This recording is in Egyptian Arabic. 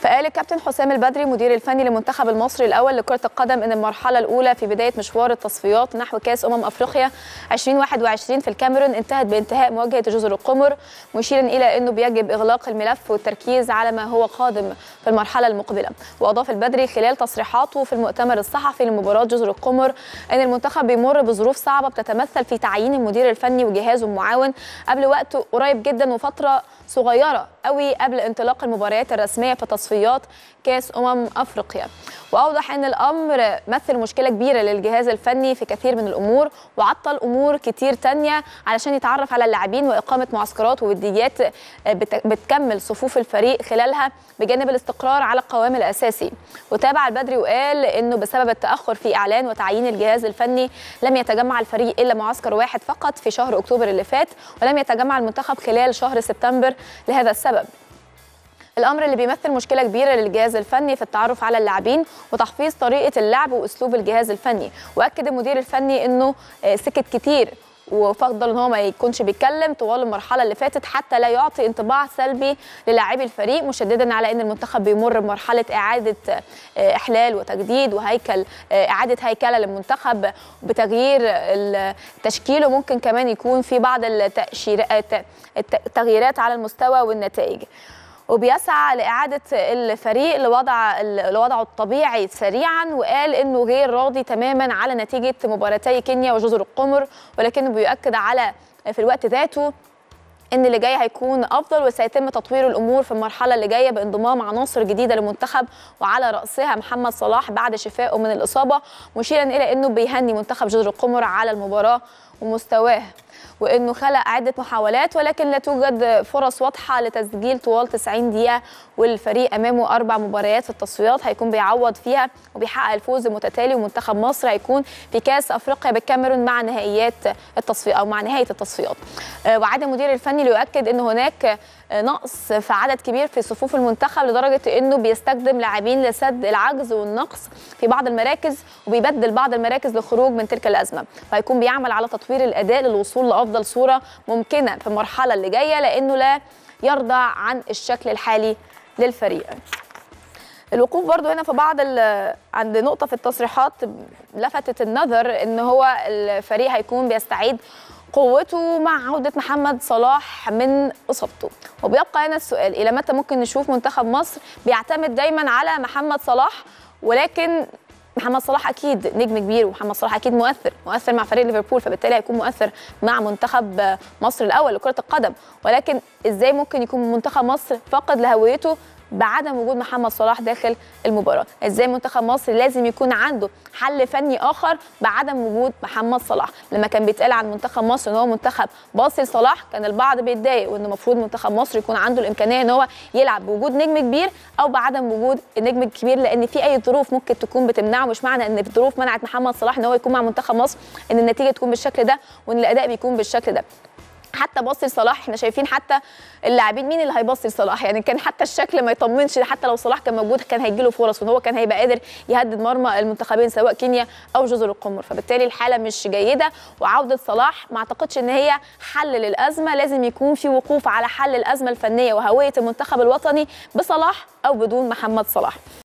فقال الكابتن حسام البدري مدير الفني للمنتخب المصري الاول لكره القدم ان المرحله الاولى في بدايه مشوار التصفيات نحو كاس امم افريقيا 2021 في الكاميرون انتهت بانتهاء مواجهه جزر القمر مشيرا الى انه بيجب اغلاق الملف والتركيز على ما هو قادم في المرحله المقبله واضاف البدري خلال تصريحاته في المؤتمر الصحفي لمباراه جزر القمر ان المنتخب بيمر بظروف صعبه بتتمثل في تعيين المدير الفني وجهازه المعاون قبل وقت قريب جدا وفتره صغيره قوي قبل انطلاق المباريات الرسميه في تصفيات كاس امم افريقيا واوضح ان الامر مثل مشكله كبيره للجهاز الفني في كثير من الامور وعطل امور كتير تانية علشان يتعرف على اللاعبين واقامه معسكرات ووديات بتكمل صفوف الفريق خلالها بجانب الاستقرار على القوام الاساسي وتابع البدري وقال انه بسبب التاخر في اعلان وتعيين الجهاز الفني لم يتجمع الفريق الا معسكر واحد فقط في شهر اكتوبر اللي فات ولم يتجمع المنتخب خلال شهر سبتمبر لهذا السبب الامر اللي بيمثل مشكله كبيره للجهاز الفني في التعرف على اللاعبين وتحفيظ طريقه اللعب واسلوب الجهاز الفني واكد المدير الفني انه سكت كتير وفضل ان هو ما يكونش بيتكلم طوال المرحله اللي فاتت حتى لا يعطي انطباع سلبي للاعبي الفريق مشددا على ان المنتخب بيمر بمرحله اعاده احلال وتجديد وهيكل اعاده هيكله للمنتخب بتغيير التشكيل وممكن كمان يكون في بعض التغييرات على المستوى والنتائج وبيسعى لإعادة الفريق لوضع لوضعه الطبيعي سريعا وقال إنه غير راضي تماما على نتيجة مباراتي كينيا وجزر القمر ولكنه بيؤكد على في الوقت ذاته ان اللي جاي هيكون افضل وسيتم تطوير الامور في المرحله اللي جايه بانضمام عناصر جديده للمنتخب وعلى راسها محمد صلاح بعد شفائه من الاصابه مشيرا الى انه بيهني منتخب جزر القمر على المباراه ومستواه وانه خلق عده محاولات ولكن لا توجد فرص واضحه لتسجيل طوال 90 دقيقه والفريق امامه اربع مباريات في التصفيات هيكون بيعوض فيها وبيحقق الفوز المتتالي ومنتخب مصر هيكون في كاس افريقيا بالكاميرون مع نهائيات التصفيات او مع نهايه التصفيات وعاد المدير الفني ليؤكد ان هناك نقص في عدد كبير في صفوف المنتخب لدرجه انه بيستخدم لاعبين لسد العجز والنقص في بعض المراكز وبيبدل بعض المراكز للخروج من تلك الازمه فهيكون بيعمل على تطوير الاداء للوصول لافضل صوره ممكنه في المرحله اللي جايه لانه لا يرضى عن الشكل الحالي للفريق الوقوف برضو هنا في بعض عند نقطه في التصريحات لفتت النظر ان هو الفريق هيكون بيستعيد قوته مع عودة محمد صلاح من إصابته وبيبقى هنا السؤال إلى متى ممكن نشوف منتخب مصر بيعتمد دايما على محمد صلاح ولكن محمد صلاح اكيد نجم كبير ومحمد صلاح اكيد مؤثر مؤثر مع فريق ليفربول فبالتالي هيكون مؤثر مع منتخب مصر الاول لكره القدم ولكن ازاي ممكن يكون منتخب مصر فقد لهويته بعدم وجود محمد صلاح داخل المباراه ازاي منتخب مصر لازم يكون عنده حل فني اخر بعدم وجود محمد صلاح لما كان بيتقال عن منتخب مصر ان هو منتخب باصي لصلاح كان البعض بيتضايق وان المفروض منتخب مصر يكون عنده الامكانيه ان هو يلعب بوجود نجم كبير او بعدم وجود النجم الكبير لان في اي ظروف ممكن تكون بتمنعه مش معنى ان الظروف منعت محمد صلاح ان هو يكون مع منتخب مصر ان النتيجه تكون بالشكل ده وان الاداء بيكون بالشكل ده حتى باصي لصلاح احنا شايفين حتى اللاعبين مين اللي هيباصي لصلاح يعني كان حتى الشكل ما يطمنش حتى لو صلاح كان موجود كان هيجي له فرص وان هو كان هيبقى قادر يهدد مرمى المنتخبين سواء كينيا او جزر القمر فبالتالي الحاله مش جيده وعوده صلاح ما اعتقدش ان هي حل للازمه لازم يكون في وقوف على حل الازمه الفنيه وهويه المنتخب الوطني بصلاح او بدون محمد صلاح